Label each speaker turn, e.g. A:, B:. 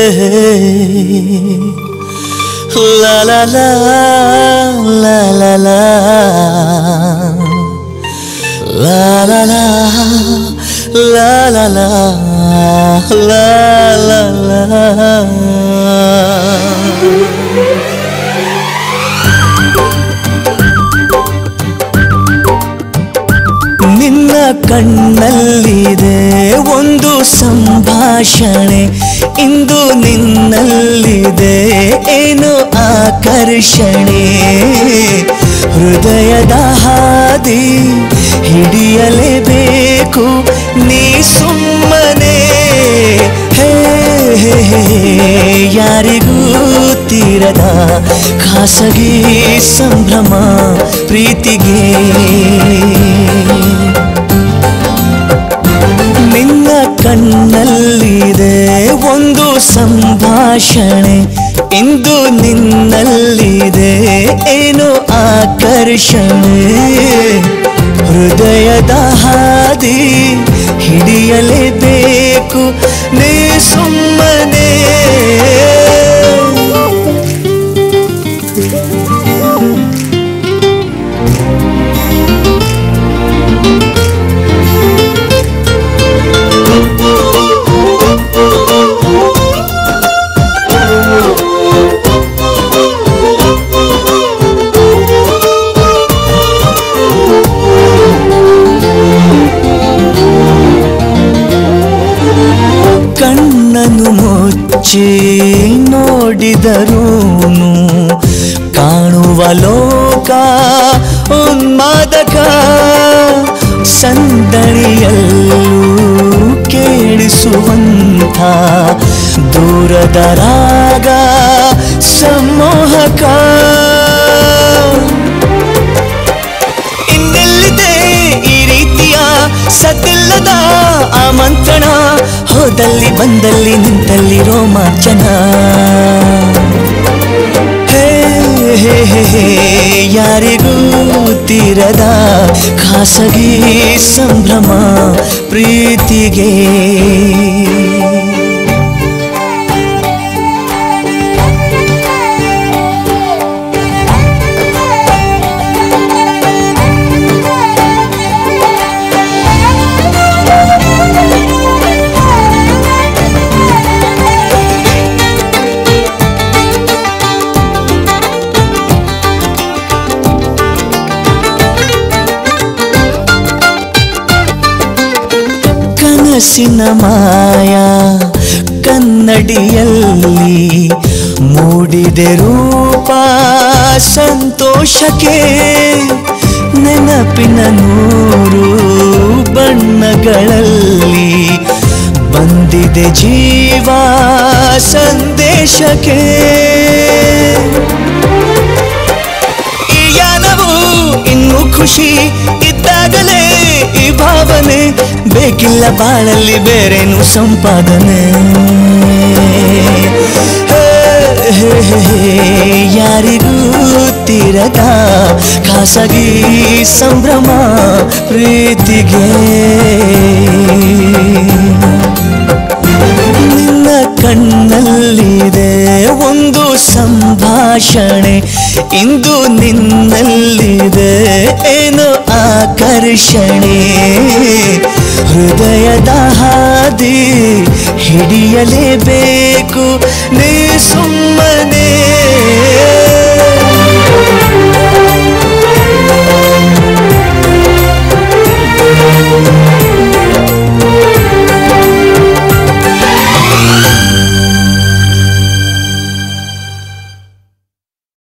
A: La la la la la la La la la la la la la la la ನಿನ್ನ ಕಣ್ಣಲ್ಲಿದೆ ಒಂದು ಸಂಭಾಷಣೆ ಇಂದು ನಿನ್ನಲ್ಲಿದೆ ಏನು ಆಕರ್ಷಣೆ ಹೃದಯದ ಹಾದಿ ಹಿಡಿಯಲೇಬೇಕು ನೀ ಸುಮ್ಮನೆ ಹೇ ಹೇ, ಹೇ, ಯಾರಿಗೂ ತೀರದ ಖಾಸಗಿ ಸಂಭ್ರಮ ಪ್ರೀತಿಗೆ ನಿನ್ನ ಕಣ್ಣಲ್ಲಿದೆ ಒಂದು ಸಂಭಾಷಣೆ ಇಂದು ನಿನ್ನಲ್ಲಿದೆ ಏನು ಆಕರ್ಷಣೆ ಹೃದಯದ ಹಾದಿ ಹಿಡಿಯಲೇಬೇಕು ನೀ ಸುಮ್ಮನೆ ಕಣ್ಣನು ಮುಚ್ಚಿ ನೋಡಿದರೂನು ಕಾಣುವ ಲೋಕ ಉನ್ಮಾದಕ ಸಂದಣಿಯಲ್ಲೂ ಕೇಳಿಸುವಂಥ ದೂರದ ರಾಗ ಸಮೋಹಕ ಇನ್ನೆಲ್ಲಿದೆ ಈ ರೀತಿಯ ಸದ್ದಿಲ್ಲದ ಆಮಂತ್ರಣ ಹೋದಲ್ಲಿ ಬಂದಲ್ಲಿ ನಿಂತಲ್ಲಿ ರೋಮಾಂಚನ ಹೇ ಹೇ ಹೇ ಹೇ, ಯಾರಿಗೂ ತೀರದ ಖಾಸಗಿ ಸಂಭ್ರಮ ಪ್ರೀತಿಗೆ ಕನಸಿನ ಮಾಯ ಕನ್ನಡಿಯಲ್ಲಿ ಮೂಡಿದೆ ರೂಪ ಸಂತೋಷಕ್ಕೆ ನೆನಪಿನ ನೂರು ಬಣ್ಣಗಳಲ್ಲಿ ಬಂದಿದೆ ಜೀವ ಸಂದೇಶಕ್ಕೆ ಈ ಯಾನವು ಇನ್ನು ಖುಷಿ ಇದ್ದಾಗಲೇ ಈ ಭಾವನೆ ಬೇಕಿಲ್ಲ ಬಾಳಲ್ಲಿ ಬೇರೇನು ಸಂಪಾದನೆ ಹೇ, ಹೇ, ಹೇ, ಹೇ, ಯಾರಿಗೂ ತೀರದ ಖಾಸಗಿ ಸಂಭ್ರಮ ಪ್ರೀತಿಗೆ ನಿನ್ನ ಕಣ್ಣಲ್ಲಿದೆ ಒಂದು ಸಂಭಾಷಣೆ ಇಂದು ನಿನ್ನಲ್ಲಿದೆ ಏನು ಆಕರ್ಷಣೆ ಹೃದಯದ ಹಾದಿ ಹಿಡಿಯಲೇಬೇಕು ನೀ